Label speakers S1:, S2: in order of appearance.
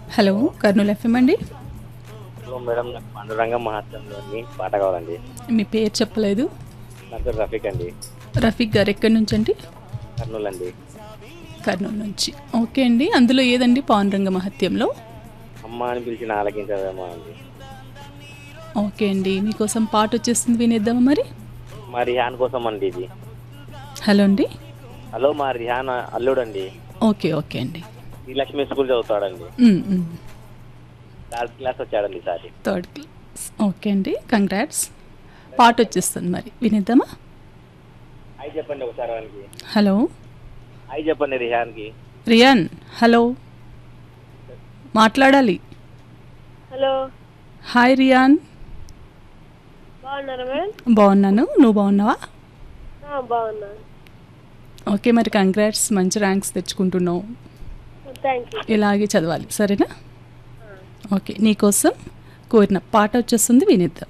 S1: Hello Kurnool FM అండి
S2: hello madam నాకు పాండురంగ మహాత్మ్యంలోని పాట కావాలండి
S1: మీ పేరు చెప్పలేదు
S2: నా పేరు రఫీక్ అండి
S1: రఫీక్ గారు ఎక్కడి నుంచి అండి
S2: కర్నూలు అండి
S1: కర్నూలు నుంచి ఓకే అండి అందులో ఏదండి పాండురంగ మహత్యంలో
S2: అమ్మ అని పిలిచిన ఆలకించదేమో అండి
S1: ఓకే అండి మీకోసం పాట వచ్చేస్తుంది వినేద్దామా మరి
S2: మా రిహాన్ కోసం అండి ఇది
S1: హలో అండి
S2: హలో మా రిహాన్ అల్లుడు అండి
S1: ఓకే ఓకే అండి
S2: ఈ లక్ష్మి స్కూల్ చదువుతాడండి
S1: మ్, మ్.
S2: థర్డ్ క్లాస్ వచ్చాడండి ఈసారి
S1: థర్డ్ క్లాస్ ఓకే అండి కంగ్రాట్స్ పాట వచ్చేస్తుంది మరి వినేద్దామా
S2: అయి చెప్పండి ఒకసారి వానికి
S1: హలో
S2: అయి చెప్పండి రిహాన్కి
S1: రియాన్ హలో మాట్లాడాలి
S3: హలో
S1: హాయ్ రియాన్
S3: బాగున్నారా మేడం
S1: బాగున్నాను నువ్వు బాగున్నావా
S3: ఆ, బాగున్నాను
S1: ఓకే మరి కంగ్రాట్స్ మంచి ర్యాంక్స్ తెచ్చుకుంటున్నావు
S3: థ్యాంక్ యూ
S1: ఇలాగే చదవాలి సరేనా ఓకే నీకోసం కోరిన పాట వచ్చేస్తుంది వినేద్దాం